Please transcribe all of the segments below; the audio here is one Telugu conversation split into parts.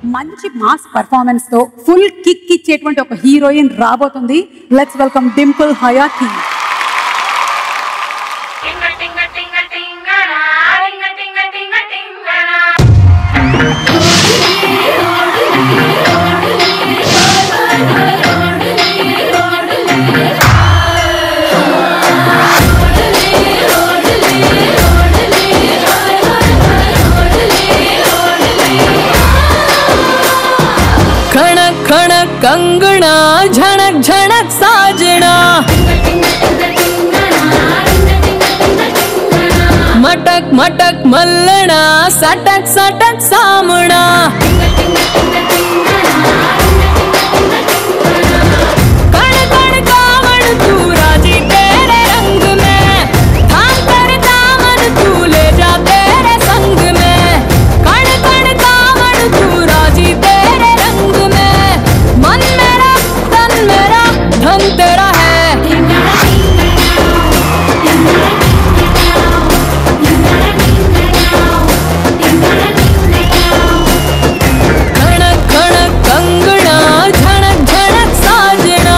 మంచి మాస్ పర్ఫార్మెన్స్ తో ఫుల్ కిక్ ఇచ్చేటువంటి ఒక హీరోయిన్ రాబోతుంది let's welcome Dimple Hayathi Tinga tinga tinga tingara, tinga tinga tinga tingara. खणक खणक कंगना झणक झणक साजना मटक मटक मल्लना सटक सटक सामना कण कण कामण तू राजी तेरे रंग में थाम कर दामन तू ले जा तेरे संग में कण कण कामण तू राजी तेरे रंग में मन मेरा तन मेरा धन तेरा है खणक खणक कंगना झणक झणक साजना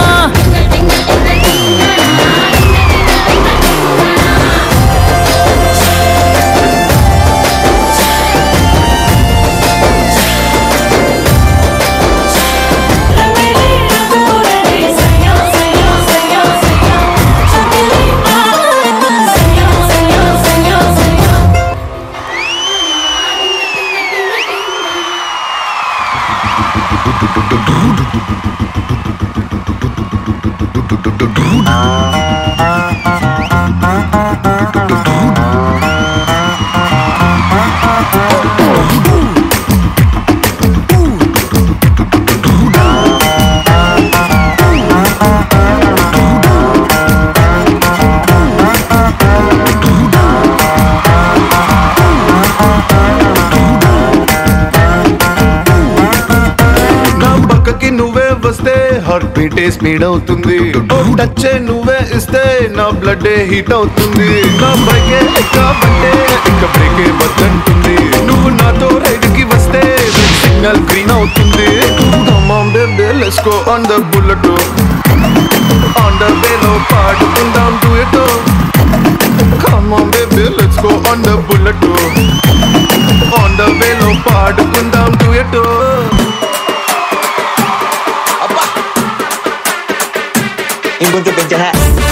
నా పక్కకి నువ్వే వస్తే హార్ట్ బీటే స్పీడ్ అవుతుంది టచ్ నువ్వే ఇస్తే నా బ్లడ్ హీట్ అవుతుంది నా బైకే ఎక్కాబంటే ఇక బ్రేకే వద్దంటుంది నువ్వు నాతో రైడ్ కి వస్తే సిగ్నల్ గ్రీన్ అవుతుంది let's go on the bullet on the వేలో పాడుకుందాం duet come on baby let's go on the bullet on the వేలో పాడుకుందాం డూయట్ ఇంకొంచెం పెంచనా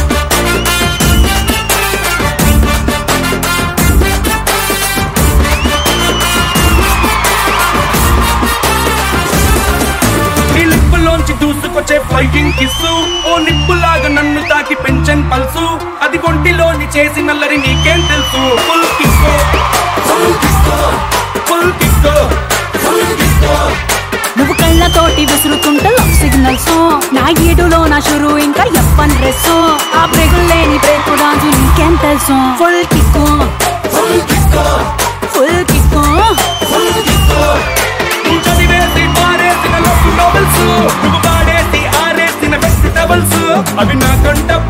ఈ లిప్పులోంచి దూసుకొచ్చే ఫైటింగ్ కిస్సు ఓ నిప్పులాగా నన్ను తాకి పెంచన్ పల్సు అది ఒంటిలోని చేసి నల్లరి నీకేం తెలుసు ఫుల్ కిస్కో ఫుల్ కిస్కో ఫుల్ కిస్కో ఫుల్ కిస్కో నువ్వు కళ్ళతోటి విసురుతుంటే లవ్ సిగ్నల్స్ నా ఏడులో నా షురు ఇంకా ఎప్పన్ డ్రెస్ ఆ బ్రేకులు లేని బ్రేక్ డాన్స్ నీకేం తెలుసు ఫుల్ కిక్కు ఫుల్ కిస్కో ఫుల్ కిక్కు ఫుల్ కిస్కో నువ్వు చదివేసి పారేసిన లవ్ నోవెల్స్ నువ్వు వాడేసి ఆరేసిన వెజిటబుల్స్ అవి నా కంట